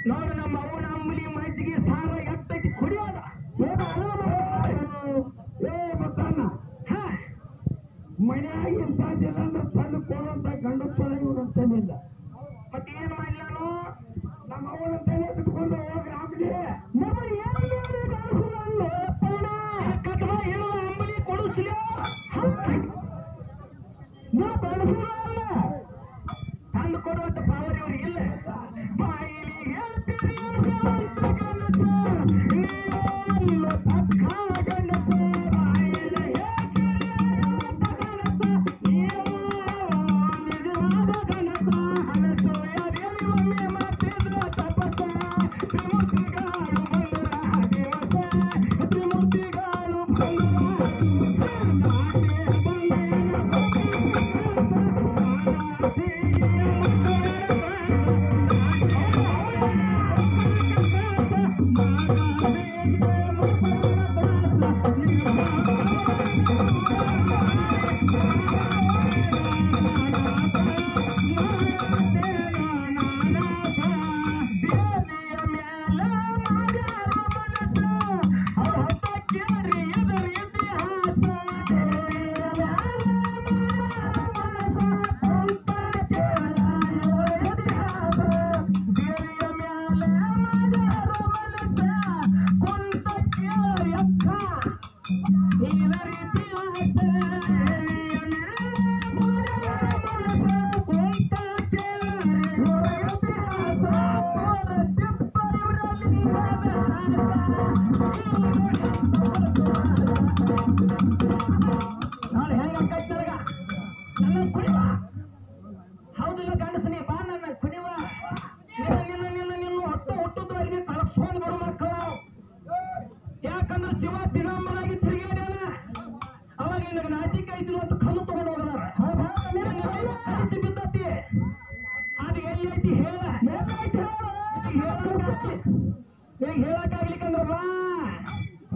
ನೋಡು ನಮ್ಮ ಅವನ ಅಂಬಲಿ ಮಜ್ಜಿಗೆ ಸಾರ ಎತ್ತೈತಿ ಕುಡಿಯೋದ ಏ ಮತ್ತಣ್ಣ ಹಾ ಮನ್ಯಾಗ ಇಂಥ ಜನ ತಂದು ಕೊಡುವಂತ ಗಂಡಸರ ಇವ್ರಂತೇನಿಲ್ಲ ಮತ್ತೆ ಏನ್ ಮಾಡ್ಲಿ ನಾನು ನಮ್ಮ ಅವನ ತಲೆ ಬಿಟ್ಕೊಂಡು ಹೋಗ್ರಿ ಆಮ್ಲಿ ನಮ್ಮನ್ನ ಏನು ಮಾಡಿ ಕಳಿಸಿಲ್ಲ ಪೌಣ ಕಟ್ವಾ ಹೇಳುವ ಅಂಬಲಿ ಕೊಡಿಸ್ಲಿ ನಾ ಬಡಸುರಲ್ಲ ತಂದು ಕೊಡುವಂತ ಪವರ್ ಇವ್ರಿಗೆ ಇಲ್ಲ ಬಾಯಿಲಿ ಹೇಳ್ತೀರಿ ಅಂತ ಗಣಸ ನೀನು ಪಕ್ಕ ಗಣಸ ಬಾಯಿಲಿ ಹೇಳ್ತೀರಿ ಅಂತ ಗಣಸ ನೀವು ನಿಜವಾದ ಗಣಸ ಹಣಸು ಯಾರ್ಯಾರು ಒಮ್ಮೆ ಮಾಡ್ತಿದ್ರು ತಪಸ್ಸ ತ್ರಿಮೂರ್ತಿಗಳು ಬಂದರ ದಿವಸ ತ್ರಿಮೂರ್ತಿಗಳು ಬಂದರ ನಾನು ಹೆಂಗ ಕಟ್ಟರಗ ನನ್ನ ಕುಡಿವ ಹೌದಿಲ್ಲ ಗಂಡಸನಿ ಬಾ ನನ್ನ ಕುಡಿವ ನಿನ್ನ ನಿನ್ನ ನಿನ್ನ ನಿನ್ನ ಹೊತ್ತು ಹುಟ್ಟುದವರೆಗೆ ಕಳಸ್ಕೊಂಡು ಬಿಡು ಮಕ್ಕಳು ಯಾಕಂದ್ರೆ ಶಿವ ದಿನಂಬರಾಗಿ ತಿರುಗಾಡ್ಯಾನ ಅವಾಗ ನಿನಗೆ ನಾಚಿಕೆ ಐತಿ ಅಂತ ಕಲ್ಲು